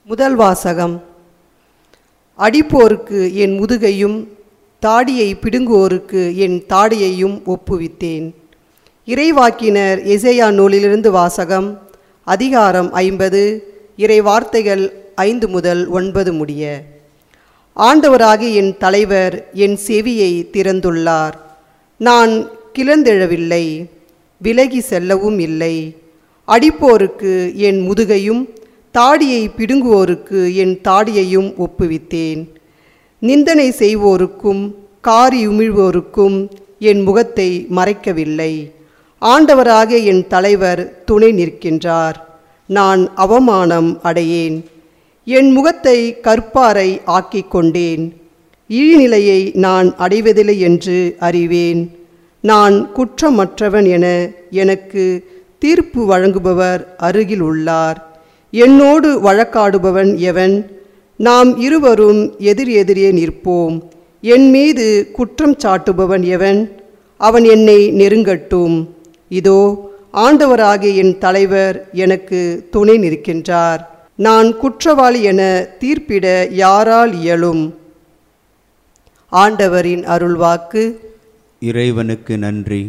முதல் வாசகம் அடிப்போருக்கு என் முதுகையும் தாடியை பிடுங்குவோருக்கு என் தாடியையும் ஒப்புவித்தேன் இறைவாக்கினர் எசேயா நூலிலிருந்து வாசகம் அதிகாரம் ஐம்பது இறை வார்த்தைகள் ஐந்து முதல் ஒன்பது முடிய ஆண்டவராகிய என் தலைவர் என் செவியை திறந்துள்ளார் நான் கிளர்ந்தெழவில்லை விலகி செல்லவும் இல்லை அடிப்போருக்கு என் முதுகையும் தாடியை பிடுங்குவோருக்கு என் தாடியையும் ஒப்புவித்தேன் நிந்தனை செய்வோருக்கும் காரி உமிழ்வோருக்கும் என் முகத்தை மறைக்கவில்லை ஆண்டவராக என் தலைவர் துணை நிற்கின்றார் நான் அவமானம் அடையேன் என் முகத்தை கற்பாரை ஆக்கிக் கொண்டேன் இழிநிலையை நான் அடைவதில்லை என்று அறிவேன் நான் குற்றமற்றவன் என எனக்கு தீர்ப்பு வழங்குபவர் அருகில் உள்ளார் என்னோடு வழக்காடுபவன் எவன் நாம் இருவரும் எதிர் எதிரே நிற்போம் என் மீது குற்றம் சாட்டுபவன் எவன் அவன் என்னை நெருங்கட்டும் இதோ ஆண்டவராகிய என் தலைவர் எனக்கு துணை நிற்கின்றார் நான் குற்றவாளி என தீர்ப்பிட யாரால் இயலும் ஆண்டவரின் அருள்வாக்கு இறைவனுக்கு நன்றி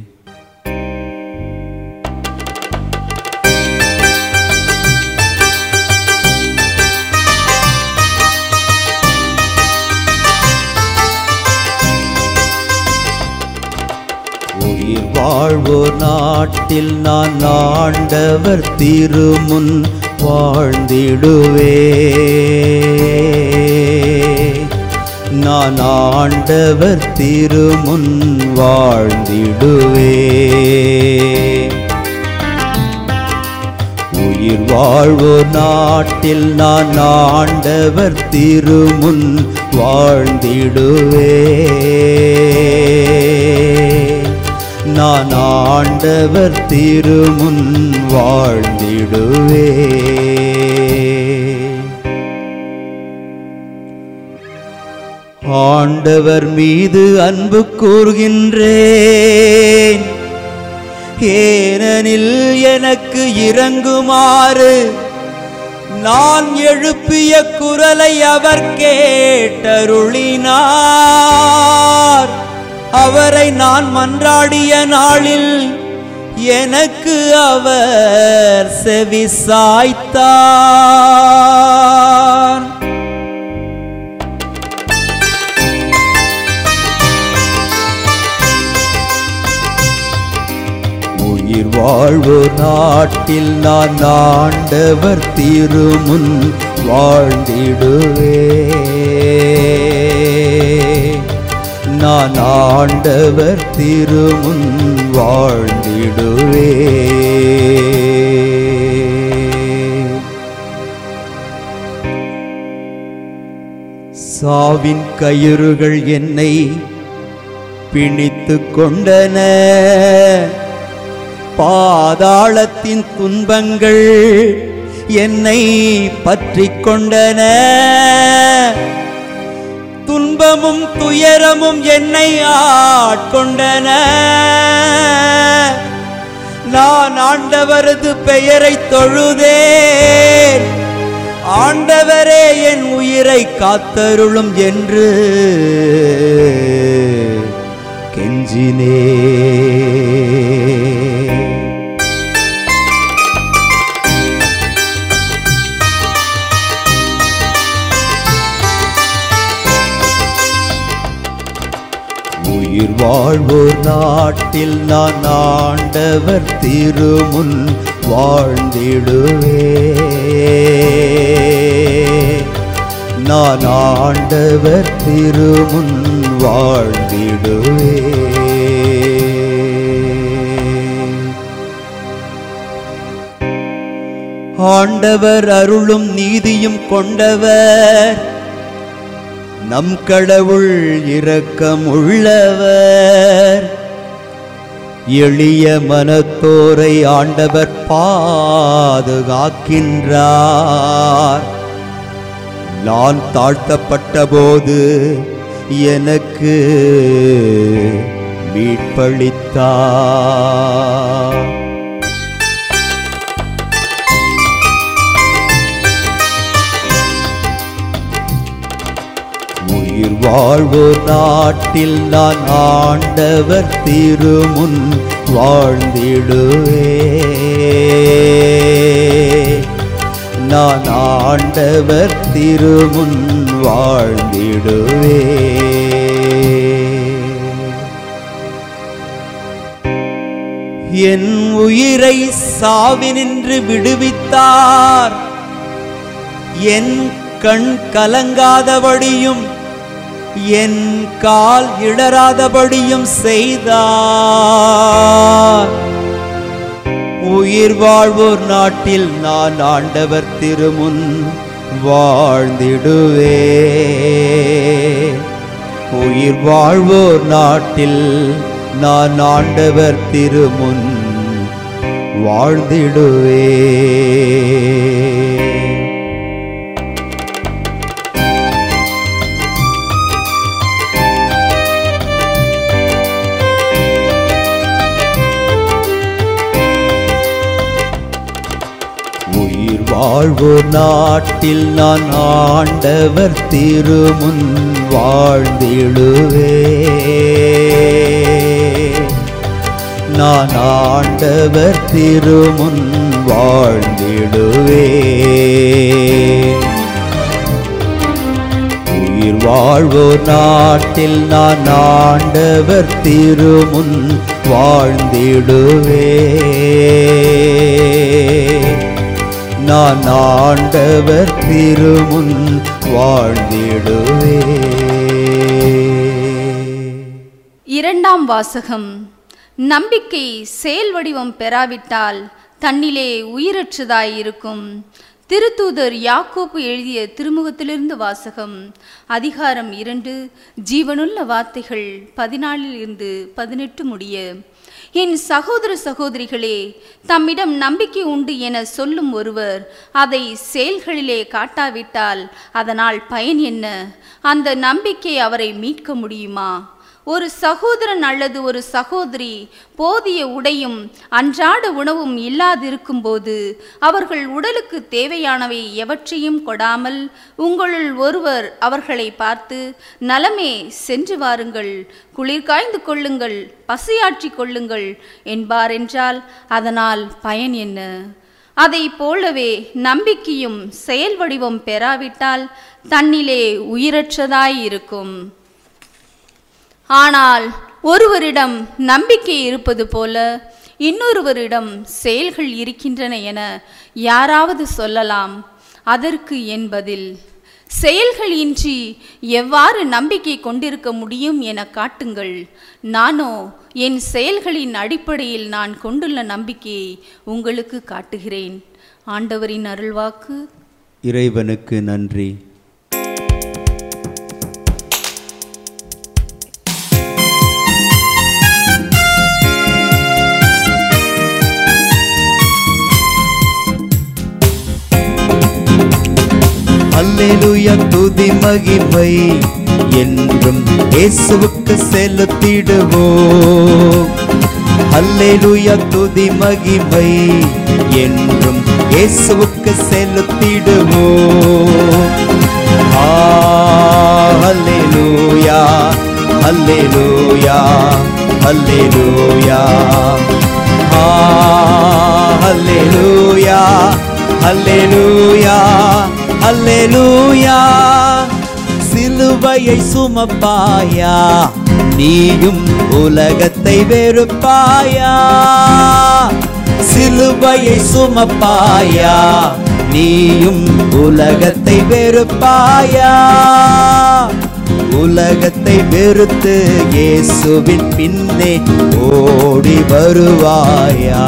உயிர் வாழ்வோர் நாட்டில் நான் ஆண்டவர் திருமுன் வாழ்ந்திடுவே நான் ஆண்டவர் திருமுன் வாழ்ந்திடுவே உயிர் வாழ்வோர் நாட்டில் நான் ஆண்டவர் திருமுன் வாழ்ந்திடுவே நான் ஆண்டவர் திருமுன் வாழ்ந்திடுவே ஆண்டவர் மீது அன்பு கூறுகின்றேன் ஏனெனில் எனக்கு இறங்குமாறு நான் எழுப்பிய குரலை அவர் கேட்டருளினார் அவரை நான் மன்றாடிய நாளில் எனக்கு அவர் செவி சாய்த்தார் உயிர் வாழ்வோர் நாட்டில் நான் ஆண்டவர் திருமுன் வாழ்ந்திடுவே நான் ஆண்டவர் திருமுன் வாழ்ந்திடுவே சாவின் கயிறுகள் என்னை பிணித்து கொண்டன பாதாளத்தின் துன்பங்கள் என்னை பற்றி கொண்டன துன்பமும் துயரமும் என்னை ஆட்கொண்டன நான் ஆண்டவரது பெயரை தொழுதேன் ஆண்டவரே என் உயிரை காத்தருளும் என்று கெஞ்சினே உயிர் வாழ்வோர் நாட்டில் நான் ஆண்டவர் திருமுன் வாழ்ந்திடுவே நான் ஆண்டவர் திருமுன் வாழ்ந்திடுவே ஆண்டவர் அருளும் நீதியும் கொண்டவர் நம் கடவுள் இரக்கம் உள்ளவர் எளிய மனத்தோரை ஆண்டவர் பாதுகாக்கின்றார் நான் தாழ்த்தப்பட்ட போது எனக்கு மீட்பளித்தார் உயிர் வாழ்வோர் நாட்டில் நான் ஆண்டவர் திருமுன் வாழ்ந்திடுவே நான் ஆண்டவர் திருமுன் வாழ்ந்திடுவே என் உயிரை சாவினின்று விடுவித்தார் என் கண் கலங்காதபடியும் என் கால் இடராதபடியும் செய்தார் உயிர் வாழ்வோர் நாட்டில் நான் ஆண்டவர் திருமுன் வாழ்ந்திடுவே உயிர் வாழ்வோர் நாட்டில் நான் ஆண்டவர் திருமுன் வாழ்ந்திடுவே உயிர் வாழ்வோர் நாட்டில் நான் ஆண்டவர் திருமுன் வாழ்ந்திடுவே நான் ஆண்டவர் திருமுன் வாழ்ந்திடுவே உயிர் வாழ்வோர் நாட்டில் நான் ஆண்டவர் திருமுன் வாழ்ந்திடுவே நான் ஆண்டவர் திருமுன் வாழ்ந்திடுவே இரண்டாம் வாசகம் நம்பிக்கை செயல் வடிவம் பெறாவிட்டால் தன்னிலே உயிரற்றதாய் இருக்கும் திருத்தூதர் யாக்கோப்பு எழுதிய திருமுகத்திலிருந்து வாசகம் அதிகாரம் இரண்டு ஜீவனுள்ள வார்த்தைகள் பதினாலில் இருந்து பதினெட்டு முடிய என் சகோதர சகோதரிகளே தம்மிடம் நம்பிக்கை உண்டு என சொல்லும் ஒருவர் அதை செயல்களிலே காட்டாவிட்டால் அதனால் பயன் என்ன அந்த நம்பிக்கை அவரை மீட்க முடியுமா ஒரு சகோதரன் அல்லது ஒரு சகோதரி போதிய உடையும் அன்றாட உணவும் இல்லாதிருக்கும்போது அவர்கள் உடலுக்கு தேவையானவை எவற்றையும் கொடாமல் உங்களுள் ஒருவர் அவர்களை பார்த்து நலமே சென்று வாருங்கள் குளிர் காய்ந்து கொள்ளுங்கள் பசியாற்றிக் கொள்ளுங்கள் என்பாரென்றால் அதனால் பயன் என்ன அதை போலவே நம்பிக்கையும் செயல் வடிவம் பெறாவிட்டால் தன்னிலே உயிரற்றதாய் இருக்கும் ஆனால் ஒருவரிடம் நம்பிக்கை இருப்பது போல இன்னொருவரிடம் செயல்கள் இருக்கின்றன என யாராவது சொல்லலாம் அதற்கு என் பதில் செயல்கள் இன்றி எவ்வாறு நம்பிக்கை கொண்டிருக்க முடியும் என காட்டுங்கள் நானோ என் செயல்களின் அடிப்படையில் நான் கொண்டுள்ள நம்பிக்கையை உங்களுக்கு காட்டுகிறேன் ஆண்டவரின் அருள்வாக்கு இறைவனுக்கு நன்றி அல்லேலூயா துதி மகிமை என்றும் இயேசுவுக்கு செலுத்திடுவோம் அல்லேலூயா துதி மகிமை என்றும் இயேசுவுக்கு செலுத்திடுவோம் ஆ, அல்லேலூயா அல்லேலூயா அல்லேலூயா ஆ, அல்லேலூயா அல்லேலூயா அல்லேலூயா சிலுவையை சுமப்பாயா நீயும் உலகத்தை வெறுப்பாயா சிலுவையை சுமப்பாயா நீயும் உலகத்தை வெறுப்பாயா உலகத்தை வெறுத்து இயேசுவின் பின்னே ஓடி வருவாயா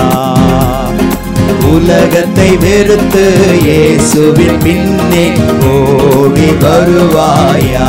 உலகத்தை வெறுத்து இயேசுவின் பின்னே ஓடி வருவாயா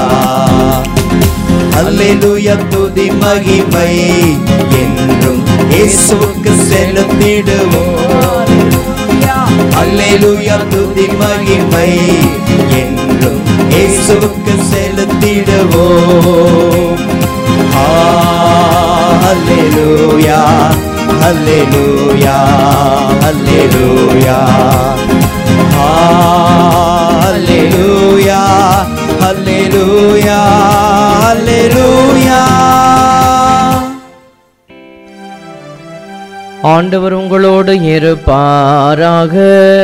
அல்லேலூயா துதி மகிமை என்றும் இயேசுவுக்கு செலுத்திடுவோம் அல்லேலூயா துதி மகிமை என்றும் இயேசுவுக்கு செலுத்திடுவோம் ஆ, அல்லேலூயா அல்லேலூயா அல்லேலூயா ஆ, அல்லேலூயா அல்லேலூயா ஆண்டவர் உங்களோடு இருப்பாராக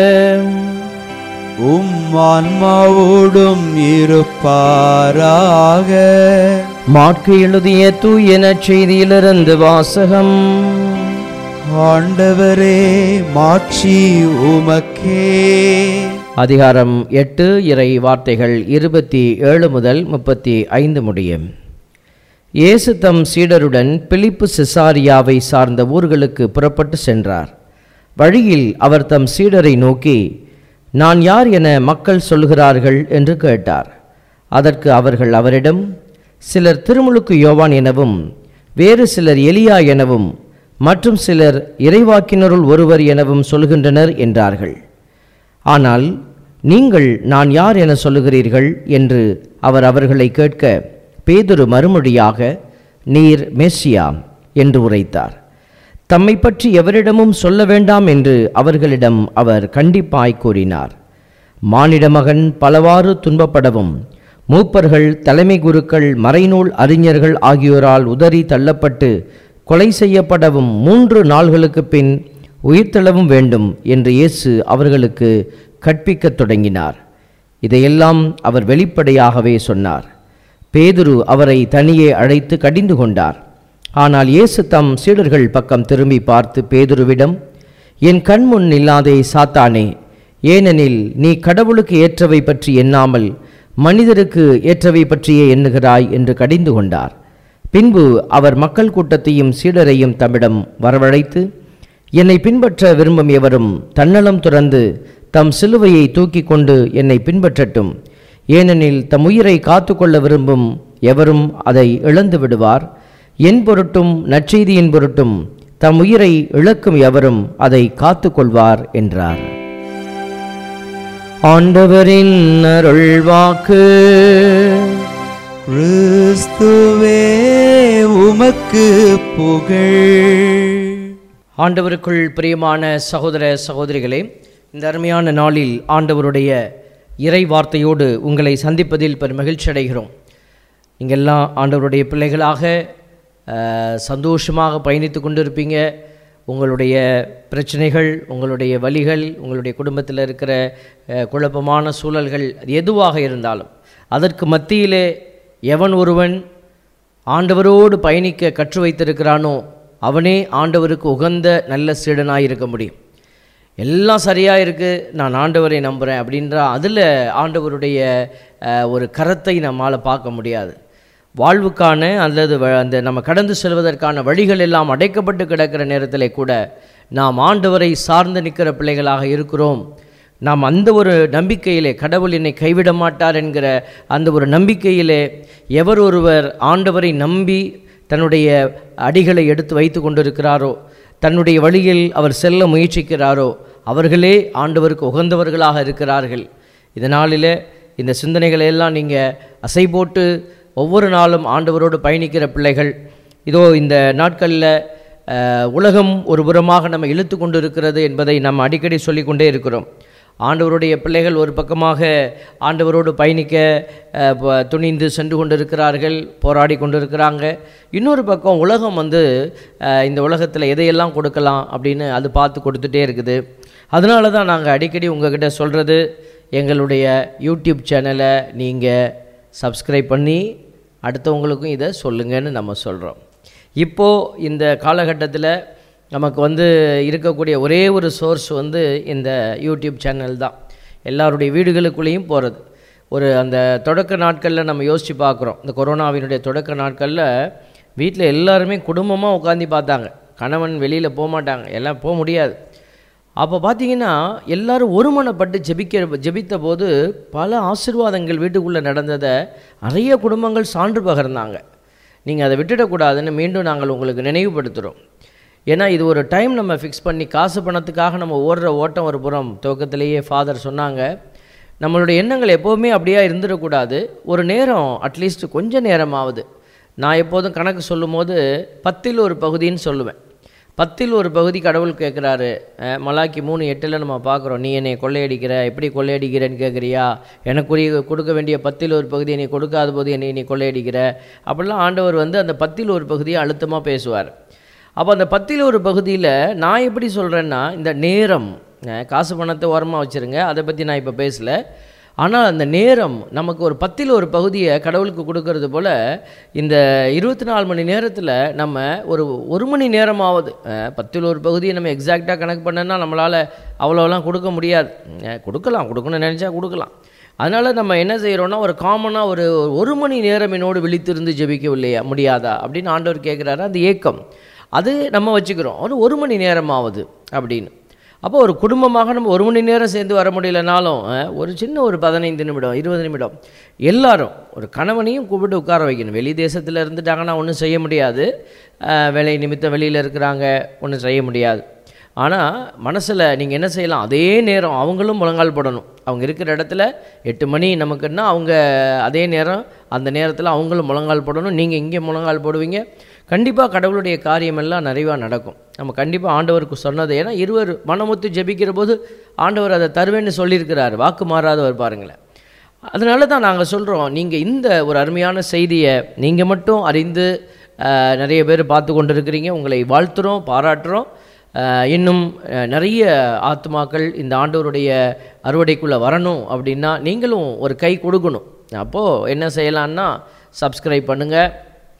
உம் ஆன்மாவோடும் இருப்பாராக மாற்கு எழுதிய தூயன செய்தியிலிருந்து வாசகம் ஆண்டவரே மாட்சி உமக்கே அதிகாரம் எட்டு இறை வார்த்தைகள் இருபத்தி ஏழு முதல் முப்பத்தி ஐந்து முடியும் இயேசு தம் சீடருடன் பிலிப்பு சிசாரியாவை சார்ந்த ஊர்களுக்கு புறப்பட்டு சென்றார் வழியில் அவர் தம் சீடரை நோக்கி நான் யார் என மக்கள் சொல்கிறார்கள் என்று கேட்டார் அதற்கு அவர்கள் அவரிடம் சிலர் திருமுழுக்கு யோவான் எனவும் வேறு சிலர் எலியா எனவும் மற்றும் சிலர் இறைவாக்கினருள் ஒருவர் எனவும் சொல்கின்றனர் என்றார்கள் ஆனால் நீங்கள் நான் யார் என சொல்லுகிறீர்கள் என்று அவர் அவர்களை கேட்க பேதுரு மறுமொழியாக நீர் மெஸ்ஸியா என்று உரைத்தார் தம்மை பற்றி எவரிடமும் சொல்ல வேண்டாம் என்று அவர்களிடம் அவர் கண்டிப்பாய் கூறினார் மானிட மகன் பலவாறு துன்பப்படவும் மூப்பர்கள் தலைமை குருக்கள் மறைநூல் அறிஞர்கள் ஆகியோரால் உதறி தள்ளப்பட்டு கொலை செய்யப்படவும் மூன்று நாள்களுக்கு பின் உயிர்த்தெழவும் வேண்டும் என்று இயேசு அவர்களுக்கு கற்பிக்கத் தொடங்கினார் இதையெல்லாம் அவர் வெளிப்படையாகவே சொன்னார் பேதுரு அவரை தனியே அழைத்து கடிந்து கொண்டார் ஆனால் இயேசு தம் சீடர்கள் பக்கம் திரும்பி பார்த்து பேதுருவிடம் என் கண்முன் இல்லாதே சாத்தானே ஏனெனில் நீ கடவுளுக்கு ஏற்றவை பற்றி எண்ணாமல் மனிதருக்கு ஏற்றவை பற்றியே எண்ணுகிறாய் என்று கடிந்து கொண்டார் பின்பு அவர் மக்கள் கூட்டத்தையும் சீடரையும் தம்மிடம் வரவழைத்து என்னை பின்பற்ற விரும்பும் எவரும் தன்னலம் துறந்து தம் சிலுவையை தூக்கி கொண்டு என்னை பின்பற்றட்டும் ஏனெனில் தம் உயிரை காத்துக்கொள்ள விரும்பும் எவரும் அதை இழந்து விடுவார் என் பொருட்டும் நற்செய்தியின் பொருட்டும் தம் உயிரை இழக்கும் எவரும் அதை காத்துக்கொள்வார் என்றார் ஆண்டவரின் அருள்வாக்கு கிறிஸ்துவே உமக்கு புகழ் ஆண்டவருக்குள் பிரியமான சகோதர சகோதரிகளே இந்த அருமையான நாளில் ஆண்டவருடைய இறை வார்த்தையோடு உங்களை சந்திப்பதில் பெரும் மகிழ்ச்சி அடைகிறோம் நீங்கள்லாம் ஆண்டவருடைய பிள்ளைகளாக அஹ், சந்தோஷமாக பயணித்து கொண்டிருப்பீங்க உங்களுடைய பிரச்சனைகள் உங்களுடைய வலிகள் உங்களுடைய குடும்பத்தில் இருக்கிற அஹ், குழப்பமான சூழல்கள் அது எதுவாக இருந்தாலும் அதற்கு மத்தியிலே எவன் ஒருவன் ஆண்டவரோடு பயணிக்க கற்று வைத்திருக்கிறானோ அவனே ஆண்டவருக்கு உகந்த நல்ல சீடனாக இருக்க முடியும் எல்லாம் சரியாக இருக்குது நான் ஆண்டவரை நம்புகிறேன் அப்படின்றா அதில் ஆண்டவருடைய அஹ், ஒரு கரத்தை நம்மால் பார்க்க முடியாது வாழ்வுக்கான அல்லது வ- அந்த நம்ம கடந்து செல்வதற்கான வழிகள் எல்லாம் அடைக்கப்பட்டு கிடக்கிற நேரத்திலே கூட நாம் ஆண்டவரை சார்ந்து நிற்கிற பிள்ளைகளாக இருக்கிறோம் நாம் அந்த ஒரு நம்பிக்கையிலே கடவுள் என்னை கைவிட மாட்டார் என்கிற அந்த ஒரு நம்பிக்கையிலே எவர் ஒருவர் ஆண்டவரை நம்பி தன்னுடைய அடிகளை எடுத்து வைத்து கொண்டிருக்கிறாரோ தன்னுடைய வழியில் அவர் செல்ல முயற்சிக்கிறாரோ அவர்களே ஆண்டவருக்கு உகந்தவர்களாக இருக்கிறார்கள் இதனாலில் இந்த சிந்தனைகளை எல்லாம் நீங்கள் அசை போட்டு ஒவ்வொரு நாளும் ஆண்டவரோடு பயணிக்கிற பிள்ளைகள் இதோ இந்த நாட்களில் அஹ், உலகம் ஒரு புறமாக நம்ம இழுத்து கொண்டு இருக்கிறது என்பதை நம்ம அடிக்கடி சொல்லிக்கொண்டே இருக்கிறோம் ஆண்டவருடைய பிள்ளைகள் ஒரு பக்கமாக ஆண்டவரோடு பயணிக்க அஹ், ப- துணிந்து சென்று கொண்டிருக்கிறார்கள் போராடி கொண்டிருக்கிறாங்க இன்னொரு பக்கம் உலகம் வந்து அஹ், இந்த உலகத்தில் எதையெல்லாம் கொடுக்கலாம் அப்படின்னு அது பார்த்து கொடுத்துட்டே இருக்குது அதனால தான் நாங்கள் அடிக்கடி உங்ககிட்ட சொல்கிறது எங்களுடைய யூடியூப் சேனலை நீங்கள் சப்ஸ்கிரைப் பண்ணி அடுத்தவங்களுக்கும் இதை சொல்லுங்கன்னு நம்ம சொல்கிறோம் இப்போது இந்த காலகட்டத்தில் நமக்கு வந்து இருக்கக்கூடிய ஒரே ஒரு சோர்ஸ் வந்து இந்த யூடியூப் சேனல் தான் எல்லாருடைய வீடுகளுக்குள்ளேயும் போகிறது ஒரு அந்த தொடக்க நாட்களில் நம்ம யோசித்து பார்க்குறோம் இந்த கொரோனாவினுடைய தொடக்க நாட்களில் வீட்டில் எல்லாருமே குடும்பமாக உட்காந்து பார்த்தாங்க கணவன் வெளியில் போக மாட்டாங்க எல்லாம் போக முடியாது அப்போ பார்த்தீங்கன்னா எல்லாரும் ஒருமனப்பட்டு ஜெபிக்க ஜெபித்த போது பல ஆசீர்வாதங்கள் வீட்டுக்குள்ளே நடந்ததை நிறைய குடும்பங்கள் சான்று பகர்ந்தாங்க நீங்கள் அதை விட்டுடக்கூடாதுன்னு மீண்டும் நாங்கள் உங்களுக்கு நினைவுபடுத்துகிறோம் ஏன்னா இது ஒரு டைம் நம்ம ஃபிக்ஸ் பண்ணி காசு பணத்துக்காக நம்ம ஓடுற ஓட்டம் ஒரு புறம் துவக்கத்திலேயே ஃபாதர் சொன்னாங்க நம்மளுடைய எண்ணங்கள் எப்போவுமே அப்படியே இருந்துடக்கூடாது ஒரு நேரம் அட்லீஸ்ட் கொஞ்ச நேரமாவது நான் எப்போதும் கணக்கு சொல்லும்போது பத்தில் ஒரு பகுதின்னு சொல்லுவேன் பத்தில் ஒரு பகுதி கடவுள் கேட்குறாரு மலாக்கி மூணு எட்டில் நம்ம பார்க்குறோம் நீ என்னை கொள்ளையடிக்கிற எப்படி கொள்ளையடிக்கிறேன்னு கேட்குறியா எனக்குரிய கொடுக்க வேண்டிய பத்தில் ஒரு பகுதியை நீ கொடுக்காத போது என்னை நீ கொள்ளையடிக்கிற அப்படிலாம் ஆண்டவர் வந்து அந்த பத்தில் ஒரு பகுதியை அழுத்தமாக பேசுவார் அப்போ அந்த பத்தில் ஒரு பகுதியில் நான் எப்படி சொல்கிறேன்னா இந்த நேரம் அஹ், காசு பணத்தை ஓரமாக வச்சுருங்க அதை பற்றி நான் இப்போ பேசல ஆனால் அந்த நேரம் நமக்கு ஒரு பத்தில் ஒரு பகுதியை கடவுளுக்கு கொடுக்கறது போல் இந்த இருபத்தி நாலு மணி நேரத்தில் நம்ம ஒரு ஒரு மணி நேரமாவது அஹ், பத்தில் ஒரு பகுதியை நம்ம எக்ஸாக்டாக கணக்கு பண்ணனா நம்மளால் அவ்வளோலாம் கொடுக்க முடியாது அஹ், கொடுக்கலாம் கொடுக்கணும்னு நினச்சா கொடுக்கலாம் அதனால் நம்ம என்ன செய்கிறோன்னா ஒரு காமனாக ஒரு ஒரு மணி நேரம் என்னோடு விழித்திருந்து ஜெபிக்கவில்லையா முடியாதா அப்படின்னு ஆண்டவர் கேட்குறாரு அந்த ஏக்கம் அது நம்ம வச்சுக்கிறோம் ஒரு ஒரு மணி நேரமாவது அப்படின்னு அப்போ ஒரு குடும்பமாக நம்ம ஒரு மணி நேரம் சேர்ந்து வர முடியலனாலும் அஹ், ஒரு சின்ன ஒரு பதினைந்து நிமிடம் இருபது நிமிடம் எல்லாரும் ஒரு கணவனையும் கூப்பிட்டு உட்கார வைக்கணும் வெளி தேசத்தில் இருந்துட்டாங்கன்னா ஒன்றும் செய்ய முடியாது அஹ், வேலை நிமித்தம் வெளியில் இருக்கிறாங்க ஒன்றும் செய்ய முடியாது ஆனால் மனசில் நீங்கள் என்ன செய்யலாம் அதே நேரம் அவங்களும் முழங்கால் போடணும் அவங்க இருக்கிற இடத்துல எட்டு மணி நமக்குன்னா அவங்க அதே நேரம் அந்த நேரத்தில் அவங்களும் முழங்கால் போடணும் நீங்கள் இங்கே முழங்கால் போடுவீங்க கண்டிப்பாக கடவுளுடைய காரியமெல்லாம் நிறைவாக நடக்கும் நம்ம கண்டிப்பாக ஆண்டவருக்கு சொன்னது ஏன்னா இருவர் மனமுத்து ஜெபிக்கிற போது ஆண்டவர் அதை தருவேன்னு சொல்லியிருக்கிறார் வாக்கு மாறாதவர் பாருங்களேன் அதனால தான் நாங்கள் சொல்கிறோம் நீங்கள் இந்த ஒரு அருமையான செய்தியை நீங்கள் மட்டும் அறிந்து அஹ், நிறைய பேர் பார்த்து கொண்டு இருக்கிறீங்க உங்களை வாழ்த்துறோம் பாராட்டுறோம் அஹ், இன்னும் அஹ், நிறைய ஆத்மாக்கள் இந்த ஆண்டவருடைய அறுவடைக்குள்ளே வரணும் அப்படின்னா நீங்களும் ஒரு கை கொடுக்கணும் அப்போது என்ன செய்யலான்னா சப்ஸ்கிரைப் பண்ணுங்கள்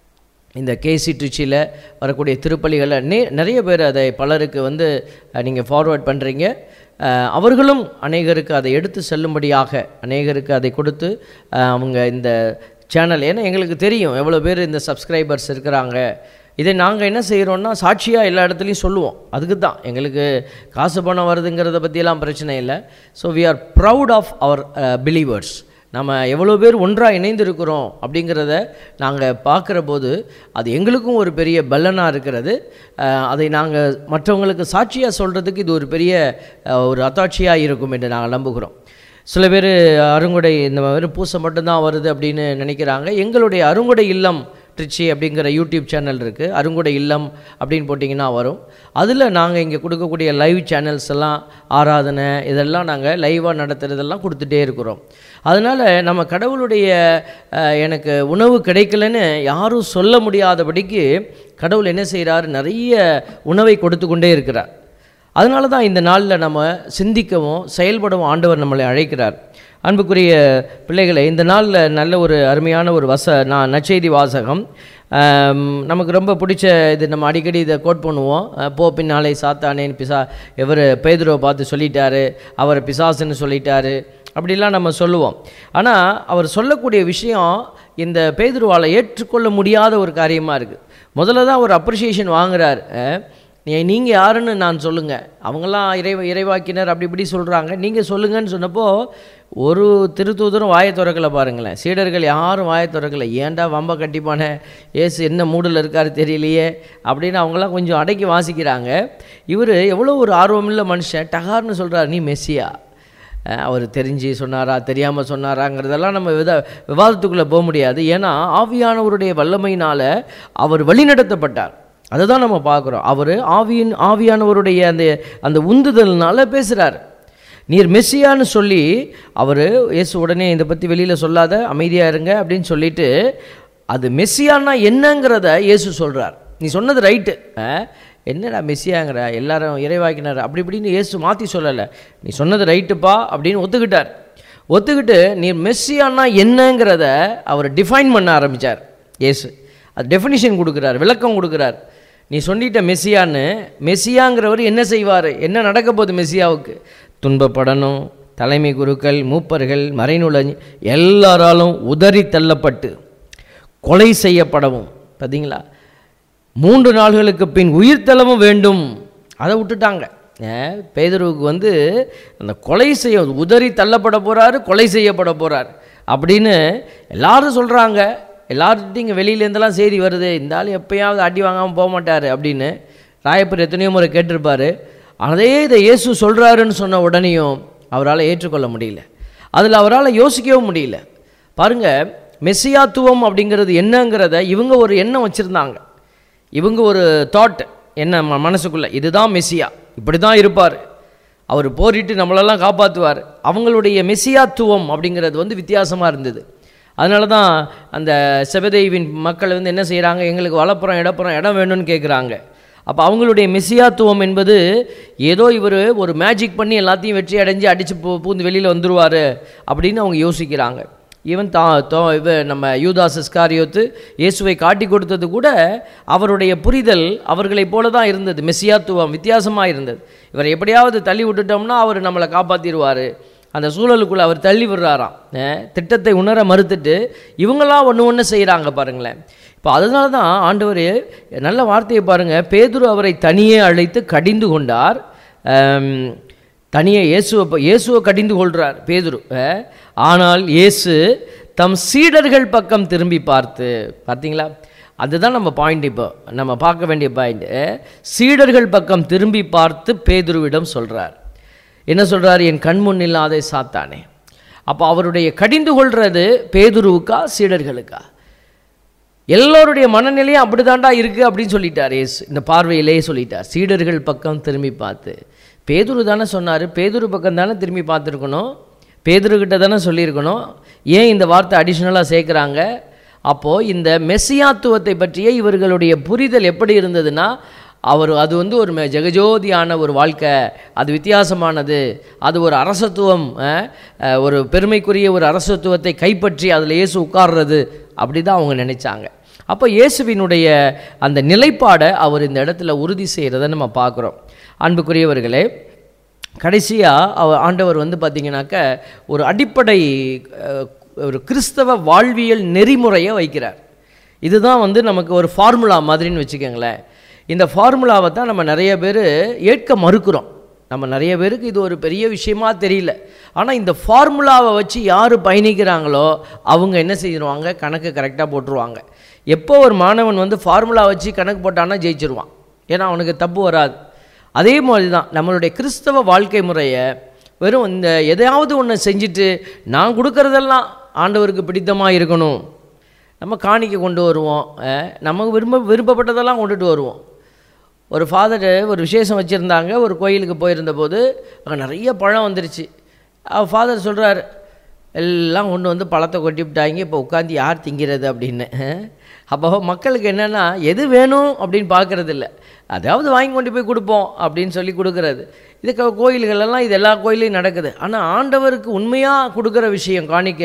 இந்த கேசி ட்ரிச்சியில் வரக்கூடிய திருப்பலிகளை நே நிறைய பேர் அதை பலருக்கு வந்து நீங்கள் ஃபார்வர்ட் பண்ணுறீங்க அஹ், அவர்களும் அநேகருக்கு அதை எடுத்து செல்லும்படியாக அநேகருக்கு அதை கொடுத்து அஹ், அவங்க இந்த சேனல் ஏன்னா எங்களுக்கு தெரியும் எவ்வளோ பேர் இந்த சப்ஸ்கிரைபர்ஸ் இருக்கிறாங்க இதை நாங்கள் என்ன செய்கிறோன்னா சாட்சியாக எல்லா இடத்துலையும் சொல்லுவோம் அதுக்கு தான் எங்களுக்கு காசு பணம் வருதுங்கிறத பற்றியெல்லாம் பிரச்சனை இல்லை so we are proud of our believers நம்ம எவ்வளோ பேர் ஒன்றாக இணைந்திருக்கிறோம் அப்படிங்கிறத நாங்கள் பார்க்குற போது அது எங்களுக்கும் ஒரு பெரிய பலனாக இருக்கிறது அஹ், அதை நாங்கள் மற்றவங்களுக்கு சாட்சியாக சொல்கிறதுக்கு இது ஒரு பெரிய அஹ், ஒரு அத்தாட்சியாக இருக்கும் என்று நாங்கள் நம்புகிறோம் சில பேர் அருங்குடை இந்த மாதிரி பூசை மட்டும்தான் வருது அப்படின்னு நினைக்கிறாங்க எங்களுடைய அருங்குடை இல்லம் ட்ரிச்சி அப்படிங்கிற யூடியூப் சேனல் இருக்குது அருங்குடை இல்லம் அப்படின்னு போட்டிங்கன்னா வரும் அதில் நாங்கள் இங்கே கொடுக்கக்கூடிய லைவ் சேனல்ஸ் எல்லாம் ஆராதனை இதெல்லாம் நாங்கள் லைவாக நடத்துகிறதெல்லாம் கொடுத்துட்டே இருக்கிறோம் அதனால் நம்ம கடவுளுடைய அஹ், எனக்கு உணவு கிடைக்கலன்னு யாரும் சொல்ல முடியாதபடிக்கு கடவுள் என்ன செய்கிறார் நிறைய உணவை கொடுத்து கொண்டே இருக்கிறார் அதனால தான் இந்த நாளில் நம்ம சிந்திக்கவும் செயல்படவும் ஆண்டவர் நம்மளை அழைக்கிறார் அன்புக்குரிய பிள்ளைகளை இந்த நாளில் நல்ல ஒரு அருமையான ஒரு வச நான் நற்செய்தி வாசகம் ஆம், நமக்கு ரொம்ப பிடிச்ச இது நம்ம அடிக்கடி இதை கோட் பண்ணுவோம் அஹ், போ பின்னாலே சாத்தானேன்னு பிசா எவர் பேதுருவை பார்த்து சொல்லிட்டாரு அவர் பிசாசுன்னு சொல்லிட்டாரு அப்படிலாம் நம்ம சொல்லுவோம் ஆனால் அவர் சொல்லக்கூடிய விஷயம் இந்த பேதுருவால் ஏற்றுக்கொள்ள முடியாத ஒரு காரியமாக இருக்குது முதல்ல தான் ஒரு அப்ரிசியேஷன் வாங்குறார் அஹ், நீ நீங்கள் யாருன்னு நான் சொல்லுங்கள் அவங்களாம் இறை இறைவாக்கினர் அப்படி இப்படி சொல்கிறாங்க நீங்கள் சொல்லுங்கன்னு சொன்னப்போ ஒரு திருத்தூதரும் வாயை திறக்கலை பாருங்களேன் சீடர்கள் யாரும் வாயை திறக்கலை ஏன்டா வம்ப கட்டிப்பான ஏசு என்ன மூடில் இருக்காரு தெரியலையே அப்படின்னு அவங்களாம் கொஞ்சம் அடக்கி வாசிக்கிறாங்க இவர் எவ்வளோ ஒரு ஆர்வமுள்ள மனுஷன் டகார்னு சொல்கிறார் நீ மெஸ்ஸியா அஹ் அவர் தெரிஞ்சு சொன்னாரா தெரியாமல் சொன்னாராங்கிறதெல்லாம் நம்ம வித விவாதத்துக்குள்ளே போக முடியாது ஏன்னா ஆவியானவருடைய வல்லமையினால் அவர் வழிநடத்தப்பட்டார் அதை தான் நம்ம பார்க்குறோம் அவர் ஆவியின் ஆவியானவருடைய அந்த அந்த உந்துதல்னால பேசுகிறார் நீர் மெஸ்ஸியான்னு சொல்லி அவர் இயேசு உடனே இதை பற்றி வெளியில் சொல்லாத அமைதியாக இருங்க அப்படின்னு சொல்லிட்டு அது மெஸ்ஸியான்னா என்னங்கிறத இயேசு சொல்கிறார் நீ சொன்னது ரைட்டு என்னடா மெஸ்ஸியாங்கிற எல்லாரும் இறைவாக்கினார் அப்படி இப்படின்னு இயேசு மாற்றி சொல்லலை நீ சொன்னது ரைட்டுப்பா அப்படின்னு ஒத்துக்கிட்டார் ஒத்துக்கிட்டு நீ மெஸ்ஸியான்னா என்னங்கிறத அவர் டிஃபைன் பண்ண ஆரம்பித்தார் இயேசு அது டெஃபினிஷன் கொடுக்குறார் விளக்கம் கொடுக்குறார் நீ சொல்லிட்ட மெஸ்ஸியான்னு மெஸ்ஸியாங்கிறவர் என்ன செய்வார் என்ன நடக்க போகுது மெஸ்ஸியாவுக்கு துன்பப்படணும் தலைமை குருக்கள் மூப்பர்கள் மறைநூலஞ் எல்லாராலும் உதறி தள்ளப்பட்டு கொலை செய்யப்படவும் பார்த்தீங்களா மூன்று நாள்களுக்கு பின் உயிர்த்தளவும் வேண்டும் அதை விட்டுட்டாங்க ஏன், பேதுருவுக்கு வந்து அந்த கொலை செய்ய உதறி தள்ளப்பட போகிறாரு கொலை செய்யப்பட போகிறார் அப்படின்னு எல்லாரும் சொல்கிறாங்க எல்லார்கிட்டையும் இங்கே வெளியிலேருந்தெல்லாம் செய்தி வருது இந்த ஆள் எப்பயாவது அடி வாங்காமல் போக மாட்டார் அப்படின்னு ராயப்பர் எத்தனையோ முறை கேட்டிருப்பாரு அதே இதை இயேசு சொல்கிறாருன்னு சொன்ன உடனேயும் அவரால் ஏற்றுக்கொள்ள முடியல அதில் அவரால் யோசிக்கவும் முடியல பாருங்க மெஸ்ஸியாத்துவம் அப்படிங்கிறது என்னங்கிறத இவங்க ஒரு எண்ணம் வச்சுருந்தாங்க இவங்க ஒரு தாட் என்ன ம மனசுக்குள்ளே இதுதான் மெஸ்ஸியா இப்படி தான் இருப்பார் அவர் போரிட்டு நம்மளெல்லாம் காப்பாற்றுவார் அவங்களுடைய மெஸ்ஸியாத்துவம் அப்படிங்கிறது வந்து வித்தியாசமாக இருந்தது அதனால தான் அந்த செபதேவின் மக்கள் வந்து என்ன செய்கிறாங்க எங்களுக்கு வலப்புறம் இடப்புறம் இடம் வேணும்னு கேட்குறாங்க அப்போ அவங்களுடைய மெசியாத்துவம் என்பது ஏதோ இவர் ஒரு மேஜிக் பண்ணி எல்லாத்தையும் வெற்றி அடைஞ்சு அடித்து பூ பூந்து வெளியில் வந்துருவார் அப்படின்னு அவங்க யோசிக்கிறாங்க ஈவன் தா தோ இவ நம்ம யூதாஸ் இஸ்காரியோத்து இயேசுவை காட்டி கொடுத்தது கூட அவருடைய புரிதல் அவர்களைப் போல தான் இருந்தது மெசியாத்துவம் வித்தியாசமாக இருந்தது இவரை எப்படியாவது தள்ளி விட்டுட்டோம்னா அவர் நம்மளை காப்பாற்றிடுவார் அந்த சூழலுக்குள்ளே அவர் தள்ளி விடுறாராம் அஹ், திட்டத்தை உணர மறுத்துட்டு இவங்களாம் ஒன்று ஒன்று செய்கிறாங்க பாருங்களேன் இப்போ அதனால தான் ஆண்டவர் நல்ல வார்த்தையை பாருங்கள் பேதுரு அவரை தனியே அழைத்து கடிந்து கொண்டார் ஆம், தனியே இயேசுவை ப- இயேசுவை கடிந்து கொள்கிறார் பேதுரு அஹ், ஆனால் இயேசு தம் சீடர்கள் பக்கம் திரும்பி பார்த்து பார்த்தீங்களா அதுதான் நம்ம பாயிண்ட் இப்போ நம்ம பார்க்க வேண்டிய பாயிண்ட் சீடர்கள் பக்கம் திரும்பி பார்த்து பேதுருவிடம் சொல்கிறார் என்ன சொல்றாரு என் கண் முன் இல்லாத சாத்தானே அப்போ அவருடைய கடிந்து கொள்றது பேதுருவுக்கா சீடர்களுக்கா எல்லோருடைய மனநிலையும் அப்படிதாண்டா இருக்கு அப்படின்னு சொல்லிட்டார் இயேசு இந்த பார்வையிலேயே சொல்லிட்டார் சீடர்கள் பக்கம் திரும்பி பார்த்து பேதுரு தானே சொன்னார் பேதுரு பக்கம் தானே திரும்பி பார்த்துருக்கணும் பேதுருக்கிட்ட தானே சொல்லியிருக்கணும் ஏன் இந்த வார்த்தை அடிஷ்னலாக சேர்க்குறாங்க அப்போது இந்த மெஸ்ஸியாத்துவத்தை பற்றிய இவர்களுடைய புரிதல் எப்படி இருந்ததுன்னா அவர் அது வந்து ஒரு மெ- ஜெகஜோதியான ஒரு வாழ்க்கை அது வித்தியாசமானது அது ஒரு அரசத்துவம் அஹ், அஹ், ஒரு பெருமைக்குரிய ஒரு அரசத்துவத்தை கைப்பற்றி அதில் இயேசு உட்கார்றது அப்படி தான் அவங்க நினைச்சாங்க அப்போ இயேசுவினுடைய அந்த நிலைப்பாடை அவர் இந்த இடத்துல உறுதி செய்கிறத நம்ம பார்க்குறோம் அன்புக்குரியவர்களே கடைசியாக அவர் ஆண்டவர் வந்து பார்த்திங்கனாக்க ஒரு அடிப்படை அஹ், ஒரு கிறிஸ்தவ வாழ்வியல் நெறிமுறையை வைக்கிறார் இதுதான் வந்து நமக்கு ஒரு ஃபார்முலா மாதிரின்னு வச்சுக்கோங்களேன் இந்த ஃபார்முலாவை தான் நம்ம நிறைய பேர் ஏற்க மறுக்கிறோம் நம்ம நிறைய பேருக்கு இது ஒரு பெரிய விஷயமா தெரியல ஆனால் இந்த ஃபார்முலாவை வச்சு யார் பயணிக்கிறாங்களோ அவங்க என்ன செய்வாங்க கணக்கு கரெக்டாக போட்டுருவாங்க எப்போ ஒரு மாணவன் வந்து ஃபார்முலா வச்சு கணக்கு போட்டான்னா ஜெயிச்சிருவான் ஏன்னா அவனுக்கு தப்பு வராது அதே மாதிரி தான் நம்மளுடைய கிறிஸ்தவ வாழ்க்கை முறையை வெறும் இந்த எதையாவது ஒன்று செஞ்சுட்டு நான் கொடுக்கறதெல்லாம் ஆண்டவருக்கு பிடித்தமாக இருக்கணும் நம்ம காணிக்கை கொண்டு வருவோம் அஹ், நமக்கு விரும்ப விருப்பப்பட்டதெல்லாம் கொண்டுட்டு வருவோம் ஒரு ஃபாதர் ஒரு விசேஷம் வச்சுருந்தாங்க ஒரு கோயிலுக்கு போயிருந்த போது அங்கே நிறைய பழம் வந்துருச்சு ஃபாதர் சொல்கிறார் எல்லாம் கொண்டு வந்து பழத்தை கொட்டி விட்டாங்க இப்போ உட்காந்து யார் திங்கிறது அப்படின்னு அப்போ மக்களுக்கு என்னென்னா எது வேணும் அப்படின்னு பார்க்கறது இல்ல அதாவது வாங்கி கொண்டு போய் கொடுப்போம் அப்படின்னு சொல்லி கொடுக்கறது இது க- கோயில்களெல்லாம் இது எல்லா கோயிலையும் நடக்குது ஆனால் ஆண்டவருக்கு உண்மையாக கொடுக்குற விஷயம் காணிக்க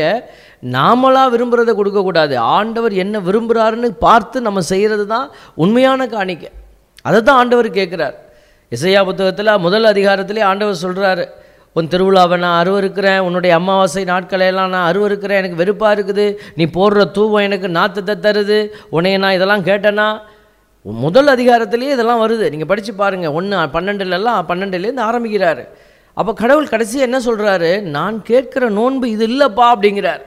நாமளாக விரும்புகிறத கொடுக்கக்கூடாது ஆண்டவர் என்ன விரும்புகிறாருன்னு பார்த்து நம்ம செய்கிறது தான் உண்மையான காணிக்கை அதை தான் ஆண்டவர் கேட்குறார் இசையா புத்தகத்தில் முதல் அதிகாரத்திலே ஆண்டவர் சொல்கிறாரு உன் திருவிழாவை நான் அருவருக்கிறேன் உன்னுடைய அமாவாசை நாட்களை எல்லாம் நான் அருவருக்கிறேன் எனக்கு வெறுப்பாக இருக்குது நீ போடுற தூவம் எனக்கு நாத்தத்தை தருது உன்னைய நான் இதெல்லாம் கேட்டேன்னா முதல் அதிகாரத்திலேயே இதெல்லாம் வருது நீங்கள் படித்து பாருங்கள் ஒன்று பன்னெண்டுலலாம் பன்னெண்டுலேருந்து ஆரம்பிக்கிறாரு அப்போ கடவுள் கடைசி என்ன சொல்கிறாரு நான் கேட்குற நோன்பு இது இல்லைப்பா அப்படிங்கிறார்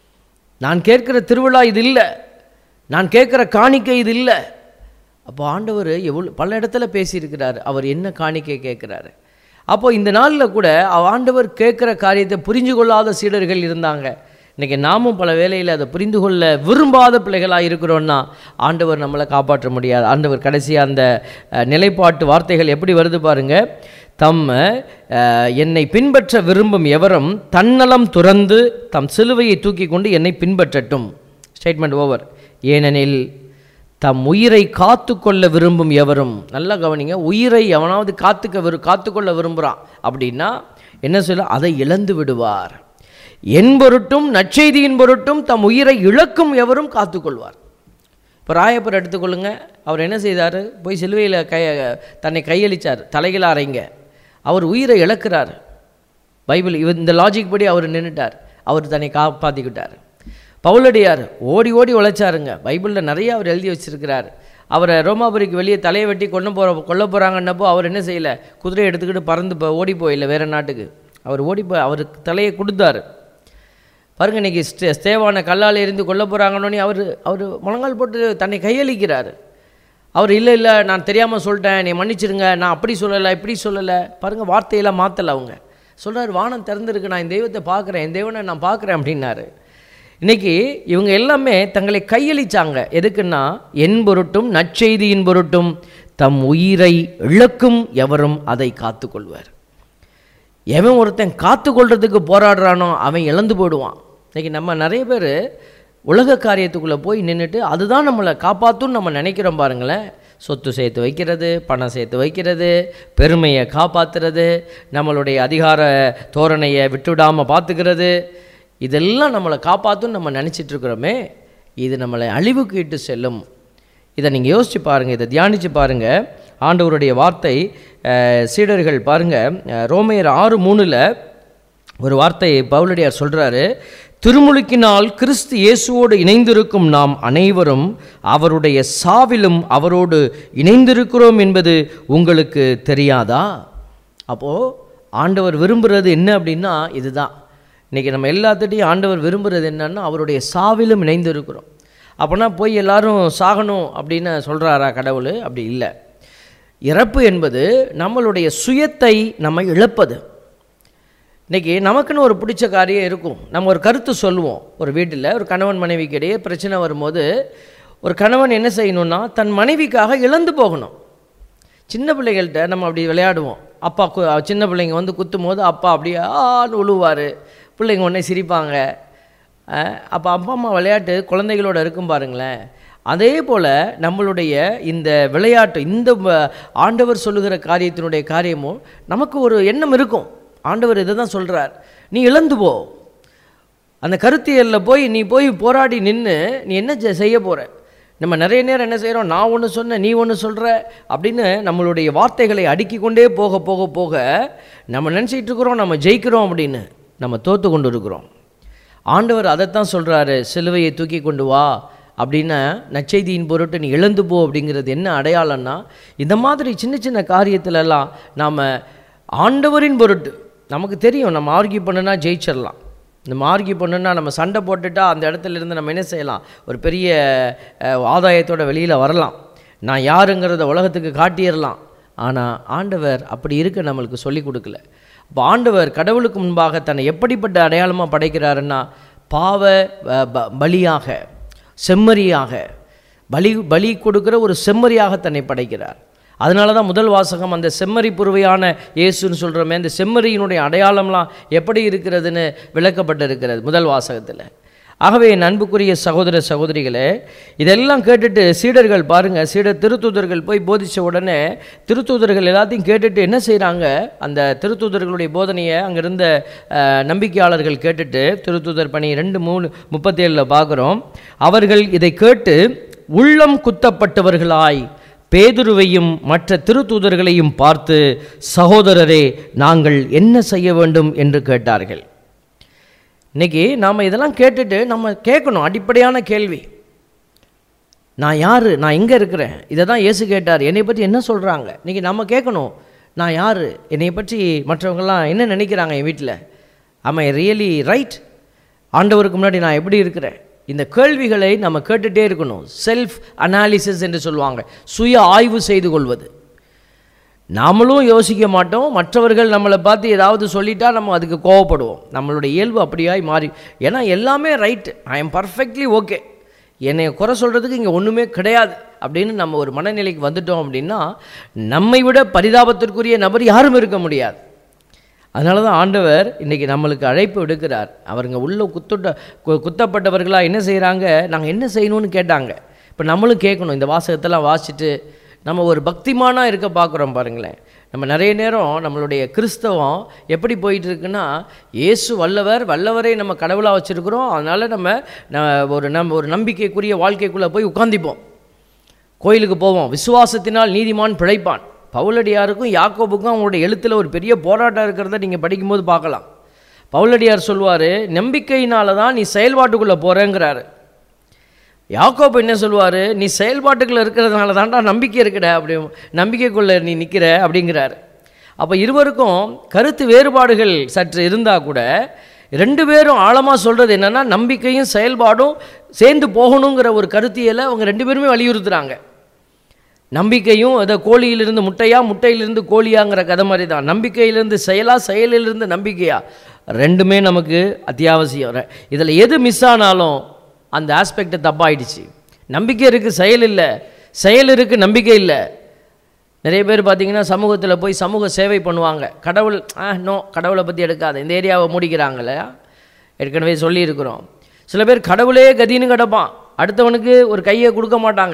நான் கேட்குற திருவிழா இது இல்லை நான் கேட்குற காணிக்கை இது இல்லை அப்போ ஆண்டவர் எவ்வளோ பல இடத்துல பேசியிருக்கிறார் அவர் என்ன காணிக்கை கேட்குறாரு அப்போ இந்த நாளில் கூட அவ ஆண்டவர் கேட்குற காரியத்தை புரிஞ்சு கொள்ளாத சீடர்கள் இருந்தாங்க இன்றைக்கி நாமும் பல வேளையில் அதை புரிந்து கொள்ள விரும்பாத பிள்ளைகளாக இருக்கிறோன்னா ஆண்டவர் நம்மளை காப்பாற்ற முடியாது ஆண்டவர் கடைசியாக அந்த அஹ், நிலைப்பாட்டு வார்த்தைகள் எப்படி வருது பாருங்க தம் அஹ், என்னை பின்பற்ற விரும்பும் எவரும் தன்னலம் துறந்து தம் சிலுவையை தூக்கி கொண்டு என்னை பின்பற்றட்டும் ஸ்டேட்மெண்ட் ஓவர் ஏனெனில் தம் உயிரை காத்துக்கொள்ள விரும்பும் எவரும் நல்லா கவனிங்க உயிரை எவனாவது காத்துக்க விரு காத்துக்கொள்ள விரும்புகிறான் அப்படின்னா என்ன சொல்ல அதை இழந்து விடுவார் என் பொருட்டும் நற்செய்தியின் பொருட்டும் தம் உயிரை இழக்கும் எவரும் காத்துக்கொள்வார் இப்போ ராயப்பர் எடுத்துக்கொள்ளுங்க அவர் என்ன செய்தார் போய் சிலுவையில் கை தன்னை கையளிச்சார் தலைகள் அறைங்க அவர் உயிரை இழக்கிறார் பைபிள் இவ இந்த லாஜிக் படி அவர் நின்றுட்டார் அவர் தன்னை காப்பாற்றிக்கிட்டார் பவுலடியார் ஓடி ஓடி உழைச்சாருங்க பைபிளில் நிறைய அவர் எழுதி வச்சிருக்கிறார் அவரை ரோமாபுரிக்கு வெளியே தலையை வெட்டி கொண்டு போகிற கொல்ல போகிறாங்கன்னப்போ அவர் என்ன செய்யலை குதிரையை எடுத்துக்கிட்டு பறந்து போ ஓடி போயில்லை வேறு நாட்டுக்கு அவர் ஓடி போய் அவருக்கு தலையை கொடுத்தாரு பாருங்க இன்னைக்கு ஸ்டே ஸ்தேவான கல்லால் எரிந்து கொல்ல போகிறாங்கன்னு அவர் அவர் முழங்கால் போட்டு தன்னை கையளிக்கிறார் அவர் இல்லை இல்லை நான் தெரியாமல் சொல்லிட்டேன் நீ மன்னிச்சிருங்க நான் அப்படி சொல்லலை இப்படி சொல்லலை பாருங்கள் வார்த்தையெல்லாம் மாற்றலை அவங்க சொல்றாரு வானம் திறந்திருக்கு நான் என் தெய்வத்தை பார்க்குறேன் என் தெய்வனை நான் பார்க்குறேன் அப்படின்னாரு இன்னைக்கு இவங்க எல்லாமே தங்களை கையளிச்சாங்க எதுக்குன்னா என் பொருட்டும் நற்செய்தியின் பொருட்டும் தம் உயிரை இழக்கும் எவரும் அதை காத்துக்கொள்வார் எவன் ஒருத்தன் காத்து கொள்றதுக்கு போராடுறானோ அவன் இழந்து போயிடுவான் இன்னைக்கு நம்ம நிறைய பேர் உலக காரியத்துக்குள்ளே போய் நின்றுட்டு அதுதான் நம்மளை காப்பாற்றும்னு நம்ம நினைக்கிறோம் பாருங்களேன் சொத்து சேர்த்து வைக்கிறது பணம் சேர்த்து வைக்கிறது பெருமையை காப்பாற்றுறது நம்மளுடைய அதிகார தோரணையை விட்டுவிடாமல் பார்த்துக்கிறது இதெல்லாம் நம்மளை காப்பாற்றும் நம்ம நினச்சிட்டு இருக்கிறோமே இது நம்மளை அழிவுக்கு இட்டு செல்லும் இதை நீங்கள் யோசிச்சு பாருங்கள் இதை தியானித்து பாருங்கள் ஆண்டவருடைய வார்த்தை அஹ், சீடர்கள் பாருங்கள் ரோமையர் ஆறு மூணில் ஒரு வார்த்தையை பவுலடியார் சொல்கிறாரு திருமுழுக்கினால் கிறிஸ்து இயேசுவோடு இணைந்திருக்கும் நாம் அனைவரும் அவருடைய சாவிலும் அவரோடு இணைந்திருக்கிறோம் என்பது உங்களுக்கு தெரியாதா அப்போது ஆண்டவர் விரும்புகிறது என்ன அப்படின்னா இதுதான் இன்றைக்கி நம்ம எல்லாத்துட்டையும் ஆண்டவர் விரும்புகிறது என்னன்னா அவருடைய சாவிலும் இணைந்திருக்கிறோம் அப்போனா போய் எல்லாரும் சாகணும் அப்படின்னு சொல்கிறாரா கடவுள் அப்படி இல்லை இறப்பு என்பது நம்மளுடைய சுயத்தை நம்ம இழப்பது இன்றைக்கி நமக்குன்னு ஒரு பிடிச்ச காரியம் இருக்கும் நம்ம ஒரு கருத்து சொல்லுவோம் ஒரு வீட்டில் ஒரு கணவன் மனைவிக்கு இடையே பிரச்சனை வரும்போது ஒரு கணவன் என்ன செய்யணும்னா தன் மனைவிக்காக இழந்து போகணும் சின்ன பிள்ளைகள்கிட்ட நம்ம அப்படி விளையாடுவோம் அப்பா கு சின்ன பிள்ளைங்க வந்து குத்தும் போது அப்பா அப்படியே ஆன்னு உழுவார் பிள்ளைங்க உடனே சிரிப்பாங்க அப்போ அப்பா அம்மா விளையாட்டு குழந்தைகளோட இருக்கும் பாருங்களேன் அதே போல் நம்மளுடைய இந்த விளையாட்டு இந்த வ- ஆண்டவர் சொல்லுகிற காரியத்தினுடைய காரியமும் நமக்கு ஒரு எண்ணம் இருக்கும் ஆண்டவர் இதை தான் சொல்கிறார் நீ இழந்து போ அந்த கருத்தியலில் போய் நீ போய் போராடி நின்று நீ என்ன செ- செய்ய போகிற நம்ம நிறைய நேரம் என்ன செய்கிறோம் நான் ஒன்று சொன்னேன் நீ ஒன்று சொல்கிற அப்படின்னு நம்மளுடைய வார்த்தைகளை அடுக்கி கொண்டே போக போக போக நம்ம நினச்சிட்டு இருக்கிறோம் நம்ம ஜெயிக்கிறோம் அப்படின்னு நம்ம தோத்து கொண்டு இருக்கிறோம் ஆண்டவர் அதைத்தான் சொல்கிறாரு சிலுவையை தூக்கி கொண்டு வா அப்படின்னா நற்செய்தியின் பொருட்டு நீ இழந்து போ அப்படிங்கிறது என்ன அடையாளம்னா இந்த மாதிரி சின்ன சின்ன காரியத்திலெல்லாம் நாம் ஆண்டவரின் பொருட்டு நமக்கு தெரியும் நம்ம ஆர்கியூ பண்ணுனா ஜெயிச்சிடலாம் நம்ம ஆர்கியூ பண்ணுனா நம்ம சண்டை போட்டுட்டா அந்த இடத்துல இருந்து நம்ம என்ன செய்யலாம் ஒரு பெரிய அஹ், ஆதாயத்தோட வெளியில் வரலாம் நான் யாருங்கிறத உலகத்துக்கு காட்டிடலாம் ஆனால் ஆண்டவர் அப்படி இருக்க நம்மளுக்கு சொல்லி கொடுக்கல அப்போ ஆண்டவர் கடவுளுக்கு முன்பாக தன்னை எப்படிப்பட்ட அடையாளமாக படைக்கிறாருன்னா பாவ அஹ், ப- பலியாக செம்மறியாக பலி பலி கொடுக்கிற ஒரு செம்மறியாக தன்னை படைக்கிறார் அதனால தான் முதல் வாசகம் அந்த செம்மறி புருவையான இயேசுன்னு சொல்கிறோமே அந்த செம்மறியினுடைய அடையாளம்லாம் எப்படி இருக்கிறதுன்னு விளக்கப்பட்டிருக்கிறது முதல் வாசகத்தில் ஆகவே என் அன்புக்குரிய சகோதர சகோதரிகளே இதெல்லாம் கேட்டுட்டு சீடர்கள் பாருங்கள் சீடர் திருத்தூதர்கள் போய் போதித்த உடனே திருத்தூதர்கள் எல்லாத்தையும் கேட்டுட்டு என்ன செய்கிறாங்க அந்த திருத்தூதர்களுடைய போதனையை அங்கே இருந்த அஹ், நம்பிக்கையாளர்கள் கேட்டுட்டு திருத்தூதர் பணி ரெண்டு மூணு முப்பத்தேழில் பார்க்குறோம் அவர்கள் இதை கேட்டு உள்ளம் குத்தப்பட்டவர்களாய் பேதுருவையும் மற்ற திருத்தூதர்களையும் பார்த்து சகோதரரே நாங்கள் என்ன செய்ய வேண்டும் என்று கேட்டார்கள் இன்னைக்கு நாம் இதெல்லாம் கேட்டுட்டு நம்ம கேட்கணும் அடிப்படையான கேள்வி நான் யார் நான் எங்கே இருக்கிறேன் இதை தான் இயேசு கேட்டார் என்னை பற்றி என்ன சொல்கிறாங்க இன்றைக்கி நம்ம கேட்கணும் நான் யார் என்னை பற்றி மற்றவங்கெல்லாம் என்ன நினைக்கிறாங்க என் வீட்டில் ஆமாம் ரியலி ரைட் ஆண்டவருக்கு முன்னாடி நான் எப்படி இருக்கிறேன் இந்த கேள்விகளை நம்ம கேட்டுகிட்டே இருக்கணும் செல்ஃப் அனாலிசிஸ் என்று சொல்லுவாங்க சுய ஆய்வு செய்து கொள்வது நாமளும் யோசிக்க மாட்டோம் மற்றவர்கள் நம்மளை பார்த்து ஏதாவது சொல்லிட்டா நம்ம அதுக்கு கோவப்படுவோம் நம்மளுடைய இயல்பு அப்படியாய் மாறி ஏன்னா எல்லாமே right I am perfectly okay என்னை குறை சொல்கிறதுக்கு இங்கே ஒன்றுமே கிடையாது அப்படின்னு நம்ம ஒரு மனநிலைக்கு வந்துட்டோம் அப்படின்னா நம்மை விட பரிதாபத்திற்குரிய நபர் யாரும் இருக்க முடியாது அதனால தான் ஆண்டவர் இன்றைக்கி நம்மளுக்கு அழைப்பு விடுக்கிறார் அவருங்க உள்ள குத்துட்ட கு- குத்தப்பட்டவர்களாக என்ன செய்கிறாங்க நாங்கள் என்ன செய்யணும்னு கேட்டாங்க இப்போ நம்மளும் கேட்கணும் இந்த வாசகத்தெல்லாம் வாசிச்சுட்டு நம்ம ஒரு பக்திமானாக இருக்க பார்க்குறோம் பாருங்களேன் நம்ம நிறைய நேரம் நம்மளுடைய கிறிஸ்தவம் எப்படி போயிட்டு இருக்குன்னா இயேசு வல்லவர் வல்லவரை நம்ம கடவுளாக வச்சுருக்கிறோம் அதனால் நம்ம ந- ஒரு நம் ஒரு நம்பிக்கைக்குரிய வாழ்க்கைக்குள்ளே போய் உட்காந்திப்போம் கோயிலுக்கு போவோம் விசுவாசத்தினால் நீதிமான் பிழைப்பான் பவுலடியாருக்கும் யாக்கோபுக்கும் அவங்களுடைய எழுத்தில் ஒரு பெரிய போராட்டம் இருக்கிறத நீங்கள் படிக்கும்போது பார்க்கலாம் பவுலடியார் சொல்வார் நம்பிக்கையினால தான் நீ செயல்பாட்டுக்குள்ளே போகிறேங்கிறாரு யாக்கோபு என்ன சொல்வார் நீ செயல்பாட்டுக்குள்ளே இருக்கிறதுனால தான்டா நம்பிக்கை இருக்குட அப்படி நம்பிக்கைக்குள்ளே நீ நிற்கிற அப்படிங்கிறாரு அப்போ இருவருக்கும் கருத்து வேறுபாடுகள் சற்று இருந்தால் கூட ரெண்டு பேரும் ஆழமாக சொல்கிறது என்னென்னா நம்பிக்கையும் செயல்பாடும் சேர்ந்து போகணுங்கிற ஒரு கருத்தியலை அவங்க ரெண்டு பேருமே வலியுறுத்துறாங்க நம்பிக்கையும் அதை கோழியிலிருந்து முட்டையா முட்டையிலிருந்து கோழியாங்கிற கதை மாதிரி தான் நம்பிக்கையிலிருந்து செயலா செயலிலிருந்து நம்பிக்கையா ரெண்டுமே நமக்கு அத்தியாவசியம் இதில் எது மிஸ் ஆனாலும் அந்த ஆஸ்பெக்ட் தப்பாயிடுச்சு நம்பிக்கை இருக்குது செயல் இல்லை செயல் இருக்குது நம்பிக்கை இல்லை நிறைய பேர் பார்த்தீங்கன்னா சமூகத்தில் போய் சமூக சேவை பண்ணுவாங்க கடவுள் ஆ நோ கடவுளை பற்றி எடுக்காத இந்த ஏரியாவை மூடிக்கிறாங்களே ஏற்கனவே சொல்லியிருக்கிறோம் சில பேர் கடவுளே கதின்னு கிடப்பான் அடுத்தவனுக்கு ஒரு கையை கொடுக்க மாட்டாங்க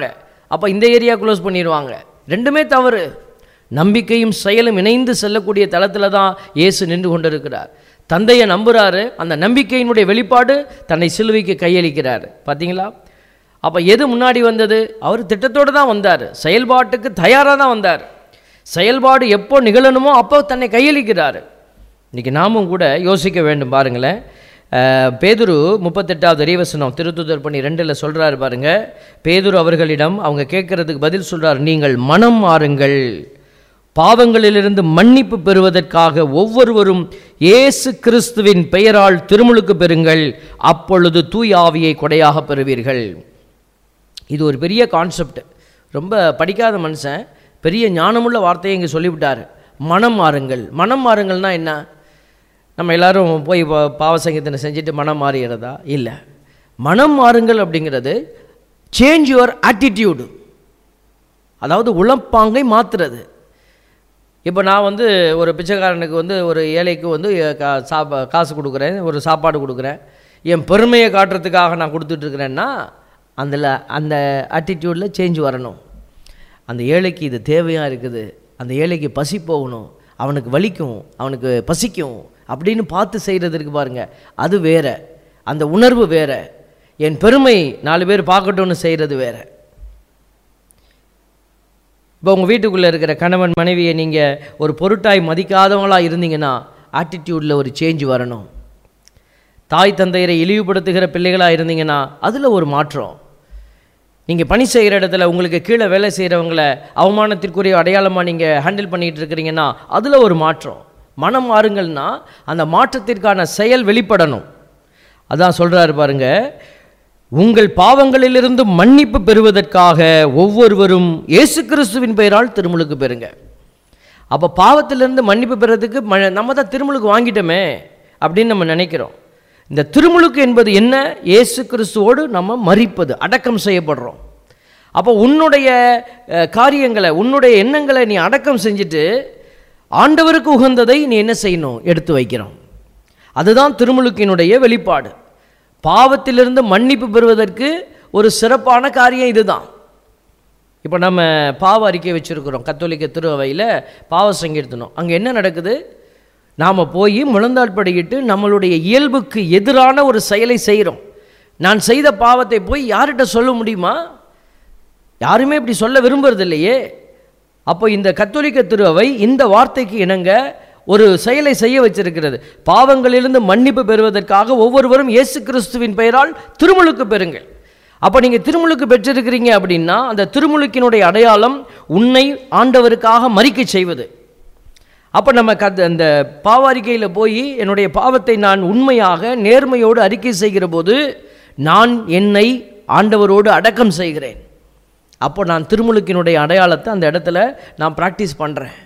அப்போ இந்த ஏரியா க்ளோஸ் பண்ணிடுவாங்க ரெண்டுமே தவறு நம்பிக்கையும் செயலும் இணைந்து செல்லக்கூடிய தளத்தில் தான் இயேசு நின்று கொண்டிருக்கிறார் தந்தையை நம்புறாரு அந்த நம்பிக்கையினுடைய வெளிப்பாடு தன்னை சிலுவைக்கு கையளிக்கிறார் பார்த்தீங்களா அப்போ எது முன்னாடி வந்தது அவர் திட்டத்தோடு தான் வந்தார் செயல்பாட்டுக்கு தயாராக தான் வந்தார் செயல்பாடு எப்போ நிகழணுமோ அப்போ தன்னை கையளிக்கிறார் இன்றைக்கி நாமும் கூட யோசிக்க வேண்டும் பாருங்களேன் அஹ், பேதுரு முப்பத்தெட்டாவது இறைவசனம் திருத்துதர் பண்ணி ரெண்டில் சொல்கிறாரு பாருங்க பேதுரு அவர்களிடம் அவங்க கேட்கறதுக்கு பதில் சொல்றார் நீங்கள் மனம் மாறுங்கள் பாவங்களிலிருந்து மன்னிப்பு பெறுவதற்காக ஒவ்வொருவரும் இயேசு கிறிஸ்துவின் பெயரால் திருமுழுக்கு பெறுங்கள் அப்பொழுது தூய் ஆவியை கொடையாக பெறுவீர்கள் இது ஒரு பெரிய கான்செப்ட் ரொம்ப படிக்காத மனுஷன் பெரிய ஞானமுள்ள வார்த்தையை இங்கே சொல்லிவிட்டார் மனம் மாறுங்கள் மனம் மாறுங்கள்னா என்ன நம்ம எல்லாரும் போய் பா- பாவ சங்கீதனை செஞ்சுட்டு மனம் மாறுகிறதா இல்லை மனம் மாறுங்கள் அப்படிங்கிறது சேஞ்ச் யுவர் ஆட்டிடியூடு அதாவது உளப்பாங்கை மாற்றுறது இப்போ நான் வந்து ஒரு பிச்சைக்காரனுக்கு வந்து ஒரு ஏழைக்கு வந்து கா- சாப்பா காசு கொடுக்குறேன் ஒரு சாப்பாடு கொடுக்குறேன் என் பெருமையை காட்டுறதுக்காக நான் கொடுத்துட்ருக்குறேன்னா அதில் அந்த ஆட்டிடியூடில் சேஞ்ச் வரணும் அந்த ஏழைக்கு இது தேவையாக இருக்குது அந்த ஏழைக்கு பசி போகணும் அவனுக்கு வலிக்கும் அவனுக்கு பசிக்கும் அப்படின்னு பார்த்து செய்கிறது இருக்கு பாருங்க அது வேற அந்த உணர்வு வேற என் பெருமை நாலு பேர் பார்க்கட்டும்னு செய்கிறது வேற இப்போ உங்கள் வீட்டுக்குள்ளே இருக்கிற கணவன் மனைவியை நீங்கள் ஒரு பொருட்டாய் மதிக்காதவங்களாக இருந்தீங்கன்னா ஆட்டிடியூடில் ஒரு சேஞ்ச் வரணும் தாய் தந்தையரை இழிவுபடுத்துகிற பிள்ளைகளாக இருந்தீங்கன்னா அதில் ஒரு மாற்றம் நீங்கள் பணி செய்கிற இடத்துல உங்களுக்கு கீழே வேலை செய்கிறவங்கள அவமானத்திற்குரிய அடையாளமாக நீங்கள் ஹேண்டில் பண்ணிகிட்டு இருக்கிறீங்கன்னா அதில் ஒரு மாற்றம் மனம் மாறுங்கள்னா அந்த மாற்றத்திற்கான செயல் வெளிப்படணும் அதான் சொல்கிறாரு பாருங்க உங்கள் பாவங்களிலிருந்து மன்னிப்பு பெறுவதற்காக ஒவ்வொருவரும் இயேசு கிறிஸ்துவின் பெயரால் திருமுழுக்கு பெறுங்க அப்போ பாவத்திலிருந்து மன்னிப்பு பெறதுக்கு ம நம்ம தான் திருமுழுக்கு வாங்கிட்டோமே அப்படின்னு நம்ம நினைக்கிறோம் இந்த திருமுழுக்கு என்பது என்ன இயேசு கிறிஸ்துவோடு நம்ம மறிப்பது அடக்கம் செய்யப்படுறோம் அப்போ உன்னுடைய அஹ், காரியங்களை உன்னுடைய எண்ணங்களை நீ அடக்கம் செஞ்சுட்டு ஆண்டவருக்கு உகந்ததை நீ என்ன செய்யணும் எடுத்து வைக்கிறோம் அதுதான் திருமுழுக்கினுடைய வெளிப்பாடு பாவத்திலிருந்து மன்னிப்பு பெறுவதற்கு ஒரு சிறப்பான காரியம் இதுதான் இப்போ நம்ம பாவ அறிக்கை வச்சுருக்கிறோம் கத்தோலிக்க திருவையில் பாவ சங்கீர்த்தனம் அங்கே என்ன நடக்குது நாம் போய் முழந்தாட்படியிட்டு நம்மளுடைய இயல்புக்கு எதிரான ஒரு செயலை செய்கிறோம் நான் செய்த பாவத்தை போய் யார்கிட்ட சொல்ல முடியுமா யாருமே இப்படி சொல்ல விரும்புறது இல்லையே அப்போ இந்த கத்தோலிக்க திருவை இந்த வார்த்தைக்கு இணங்க ஒரு செயலை செய்ய வச்சிருக்கிறது பாவங்களிலிருந்து மன்னிப்பு பெறுவதற்காக ஒவ்வொருவரும் இயேசு கிறிஸ்துவின் பெயரால் திருமுழுக்கு பெறுங்கள் அப்போ நீங்கள் திருமுழுக்கு பெற்றிருக்கிறீங்க அப்படின்னா அந்த திருமுழுக்கினுடைய அடையாளம் உன்னை ஆண்டவருக்காக மறிக்க செய்வது அப்போ நம்ம கத் அந்த பாவ அறிக்கையில் போய் என்னுடைய பாவத்தை நான் உண்மையாக நேர்மையோடு அறிக்கை செய்கிற போது நான் என்னை ஆண்டவரோடு அடக்கம் செய்கிறேன் அப்போ நான் திருமுழுக்கினுடைய அடையாளத்தை அந்த இடத்துல நான் ப்ராக்டிஸ் பண்ணுறேன்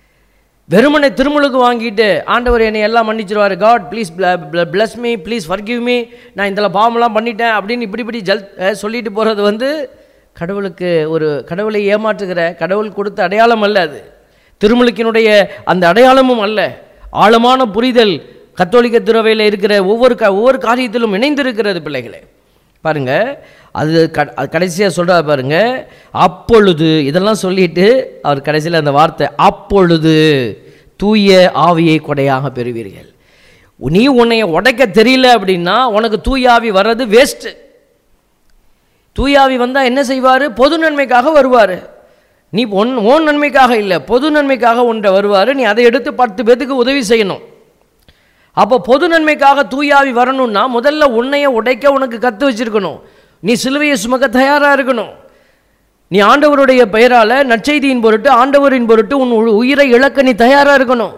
வெறுமனை திருமுழுக்கு வாங்கிட்டு ஆண்டவர் என்னை எல்லாம் மன்னிச்சிருவார் God please bless me please forgive me நான் இதில் பாவம்லாம் பண்ணிட்டேன் அப்படின்னு இப்படி இப்படி ஜல் அஹ், சொல்லிட்டு போகிறது வந்து கடவுளுக்கு ஒரு கடவுளை ஏமாற்றுகிற கடவுள் கொடுத்த அடையாளம் அல்ல அது திருமுழுக்கினுடைய அந்த அடையாளமும் அல்ல ஆழமான புரிதல் கத்தோலிக்க துறவையில் இருக்கிற ஒவ்வொரு க ஒவ்வொரு காரியத்திலும் இணைந்திருக்கிறது பிள்ளைகளே பாருங்க அது க- அது கடைசியாக சொல்கிறார் பாருங்க அப்பொழுது இதெல்லாம் சொல்லிட்டு அவர் கடைசியில் அந்த வார்த்தை அப்பொழுது தூய ஆவியை கொடையாக பெறுவீர்கள் நீ உன்னை உடைக்க தெரியல அப்படின்னா உனக்கு தூய ஆவி வர்றது வேஸ்ட்டு தூயாவி வந்தால் என்ன செய்வார் பொது நன்மைக்காக வருவார் நீ ஒன் ஓன் நன்மைக்காக இல்லை பொது நன்மைக்காக ஒன்றை வருவார் நீ அதை எடுத்து பத்து பேத்துக்கு உதவி செய்யணும் அப்போ பொது நன்மைக்காக தூயாவி வரணும்னா முதல்ல உன்னைய உடைக்க உனக்கு கற்று வச்சிருக்கணும் நீ சிலுவையை சுமக்க தயாராக இருக்கணும் நீ ஆண்டவருடைய பெயரால் நற்செய்தியின் பொருட்டு ஆண்டவரின் பொருட்டு உன் உ- உயிரை இழக்க நீ தயாராக இருக்கணும்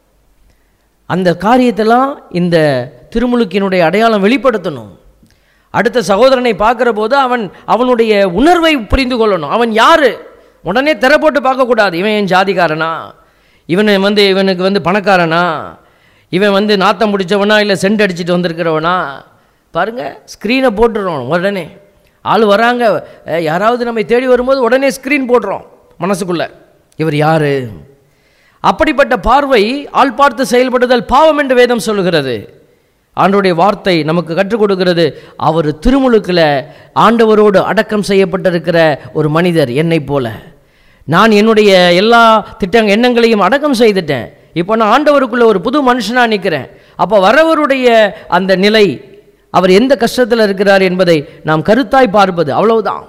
அந்த காரியத்தெல்லாம் இந்த திருமுழுக்கினுடைய அடையாளம் வெளிப்படுத்தணும் அடுத்த சகோதரனை பார்க்குற போது அவன் அவனுடைய உணர்வை புரிந்து கொள்ளணும் அவன் யாரு உடனே திரை போட்டு பார்க்கக்கூடாது இவன் என் ஜாதிக்காரனா இவன் வந்து இவனுக்கு வந்து பணக்காரனா இவன் வந்து நாத்தம் பிடிச்சவனா இல்லை சென்ட் அடிச்சிட்டு வந்திருக்கிறவனா பாருங்க ஸ்க்ரீனை போட்டுடுறோம் உடனே ஆள் வராங்க அஹ், யாராவது நம்மை தேடி வரும்போது உடனே ஸ்க்ரீன் போடுறோம் மனசுக்குள்ள இவர் யாரு அப்படிப்பட்ட பார்வை ஆள் பார்த்து செயல்படுதல் பாவம் என்று வேதம் சொல்லுகிறது ஆண்டவருடைய வார்த்தை நமக்கு கற்றுக் கொடுக்கிறது அவர் திருமுழுக்கில் ஆண்டவரோடு அடக்கம் செய்யப்பட்டிருக்கிற ஒரு மனிதர் என்னைப் போல நான் என்னுடைய எல்லா திட்டங்க எண்ணங்களையும் அடக்கம் செய்துட்டேன் இப்போ நான் ஆண்டவருக்குள்ள ஒரு புது மனுஷனாக நிற்கிறேன் அப்போ வரவருடைய அந்த நிலை அவர் எந்த கஷ்டத்தில் இருக்கிறார் என்பதை நாம் கருத்தாய் பார்ப்பது அவ்வளவுதான்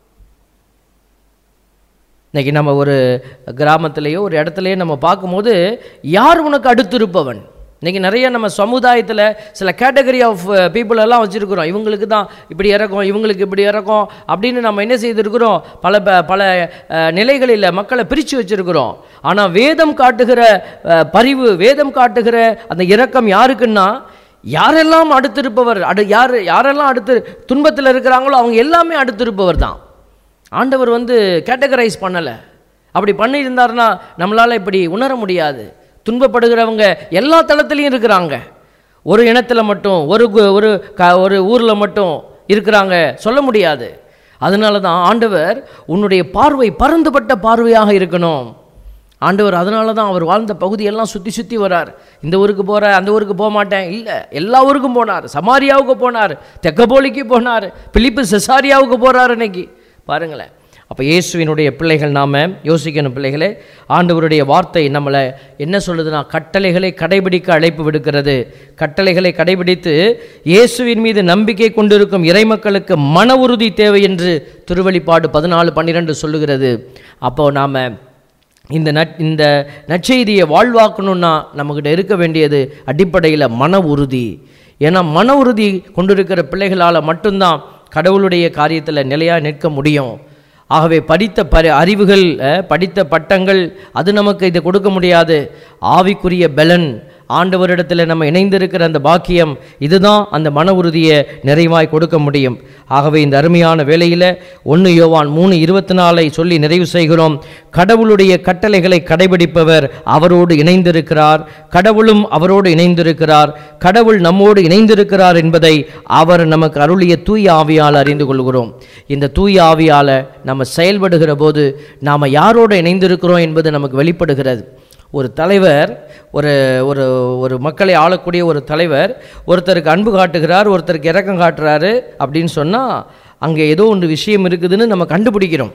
இன்னைக்கு நம்ம ஒரு கிராமத்திலேயோ ஒரு இடத்துலையோ நம்ம பார்க்கும்போது யார் உனக்கு அடுத்திருப்பவன் இன்னைக்கு நிறைய நம்ம சமுதாயத்தில் சில கேட்டகரி ஆஃப் பீப்புள் எல்லாம் வச்சுருக்கிறோம் இவங்களுக்கு தான் இப்படி இறக்கும் இவங்களுக்கு இப்படி இறக்கும் அப்படின்னு நம்ம என்ன செய்திருக்கிறோம் பல ப- பல அஹ், நிலைகளில் மக்களை பிரித்து வச்சிருக்கிறோம் ஆனால் வேதம் காட்டுகிற அஹ், பரிவு வேதம் காட்டுகிற அந்த இரக்கம் யாருக்குன்னா யாரெல்லாம் அடுத்திருப்பவர் அடு யார் யாரெல்லாம் அடுத்து துன்பத்தில் இருக்கிறாங்களோ அவங்க எல்லாமே அடுத்திருப்பவர் தான் ஆண்டவர் வந்து கேட்டகரைஸ் பண்ணலை அப்படி பண்ணியிருந்தாருன்னா நம்மளால் இப்படி உணர முடியாது துன்பப்படுகிறவங்க எல்லா தளத்துலையும் இருக்கிறாங்க ஒரு இனத்தில் மட்டும் ஒரு கு- ஒரு க ஒரு ஊரில் மட்டும் இருக்கிறாங்க சொல்ல முடியாது அதனால தான் ஆண்டவர் உன்னுடைய பார்வை பறந்துபட்ட பார்வையாக இருக்கணும் ஆண்டவர் அதனால தான் அவர் வாழ்ந்த பகுதியெல்லாம் சுற்றி சுற்றி வரார் இந்த ஊருக்கு போகிற அந்த ஊருக்கு போக மாட்டேன் இல்லை எல்லா ஊருக்கும் போனார் சமாரியாவுக்கு போனார் தெக்கப்போலிக்கு போனார் பிலிப்பு செசாரியாவுக்கு போகிறார் இன்னைக்கு பாருங்களேன் அப்போ இயேசுவினுடைய பிள்ளைகள் நாம் யோசிக்கணும் பிள்ளைகளே ஆண்டவருடைய வார்த்தை நம்மளை என்ன சொல்லுதுன்னா கட்டளைகளை கடைபிடிக்க அழைப்பு விடுக்கிறது கட்டளைகளை கடைபிடித்து இயேசுவின் மீது நம்பிக்கை கொண்டிருக்கும் இறைமக்களுக்கு மன உறுதி தேவை என்று திருவெளிப்பாடு பதினாலு பன்னிரெண்டு சொல்லுகிறது அப்போ நாம் இந்த நட் இந்த நற்செய்தியை வாழ்வாக்கணும்னா நம்மக்கிட்ட இருக்க வேண்டியது அடிப்படையில் மன உறுதி ஏன்னா மன உறுதி கொண்டிருக்கிற பிள்ளைகளால் மட்டும்தான் கடவுளுடைய காரியத்தில் நிலையாக நிற்க முடியும் ஆகவே படித்த பரி அறிவுகள் அஹ், படித்த பட்டங்கள் அது நமக்கு இதை கொடுக்க முடியாது ஆவிக்குரிய பலன் ஆண்டவரிடத்தில் நம்ம இணைந்திருக்கிற அந்த பாக்கியம் இதுதான் அந்த மன உறுதியை நிறைவாய் கொடுக்க முடியும் ஆகவே இந்த அருமையான வேளையில் ஒன்று யோவான் மூணு இருபத்தி நாலை சொல்லி நிறைவு செய்கிறோம் கடவுளுடைய கட்டளைகளை கடைபிடிப்பவர் அவரோடு இணைந்திருக்கிறார் கடவுளும் அவரோடு இணைந்திருக்கிறார் கடவுள் நம்மோடு இணைந்திருக்கிறார் என்பதை அவர் நமக்கு அருளிய தூய ஆவியால் அறிந்து கொள்கிறோம் இந்த தூய ஆவியால் நம்ம செயல்படுகிற போது நாம் யாரோடு இணைந்திருக்கிறோம் என்பது நமக்கு வெளிப்படுகிறது ஒரு தலைவர் ஒரு ஒரு ஒரு மக்களை ஆளக்கூடிய ஒரு தலைவர் ஒருத்தருக்கு அன்பு காட்டுகிறார் ஒருத்தருக்கு இரக்கம் காட்டுறாரு அப்படின்னு சொன்னால் அங்கே ஏதோ ஒன்று விஷயம் இருக்குதுன்னு நம்ம கண்டுபிடிக்கிறோம்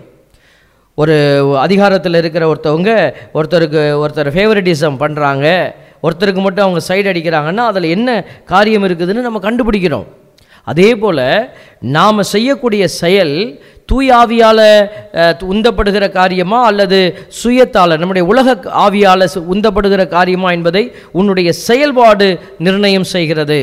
ஒரு அதிகாரத்தில் இருக்கிற ஒருத்தவங்க ஒருத்தருக்கு ஒருத்தர் ஃபேவரட்டிசம் பண்ணுறாங்க ஒருத்தருக்கு மட்டும் அவங்க சைடு அடிக்கிறாங்கன்னா அதில் என்ன காரியம் இருக்குதுன்னு நம்ம கண்டுபிடிக்கிறோம் அதே போல் நாம் செய்யக்கூடிய செயல் தூயாவியால் உந்தப்படுகிற காரியமா அல்லது சுயத்தால் நம்முடைய உலக ஆவியால் உந்தப்படுகிற காரியமா என்பதை உன்னுடைய செயல்பாடு நிர்ணயம் செய்கிறது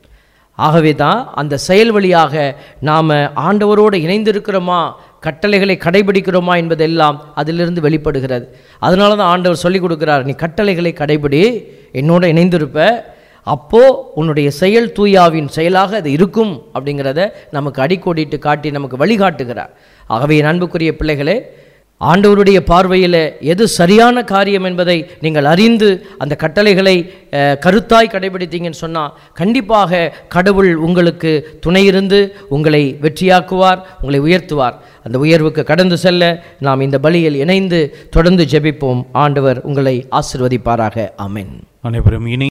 ஆகவே தான் அந்த செயல் வழியாக நாம் ஆண்டவரோடு இணைந்திருக்கிறோமா கட்டளைகளை கடைபிடிக்கிறோமா என்பதெல்லாம் அதிலிருந்து வெளிப்படுகிறது அதனால தான் ஆண்டவர் சொல்லி கொடுக்குறார் நீ கட்டளைகளை கடைபிடி என்னோட இணைந்திருப்ப அப்போ உன்னுடைய செயல் தூயாவின் செயலாக அது இருக்கும் அப்படிங்கிறத நமக்கு அடிக்கோடிட்டு காட்டி நமக்கு வழிகாட்டுகிறார் ஆகவே என் அன்புக்குரிய பிள்ளைகளே ஆண்டவருடைய பார்வையில் எது சரியான காரியம் என்பதை நீங்கள் அறிந்து அந்த கட்டளைகளை அஹ், கருத்தாய் கடைபிடித்தீங்கன்னு சொன்னால் கண்டிப்பாக கடவுள் உங்களுக்கு துணையிருந்து உங்களை வெற்றியாக்குவார் உங்களை உயர்த்துவார் அந்த உயர்வுக்கு கடந்து செல்ல நாம் இந்த பலியில் இணைந்து தொடர்ந்து ஜெபிப்போம் ஆண்டவர் உங்களை ஆசிர்வதிப்பாராக ஆமென் அனைவரும் இணை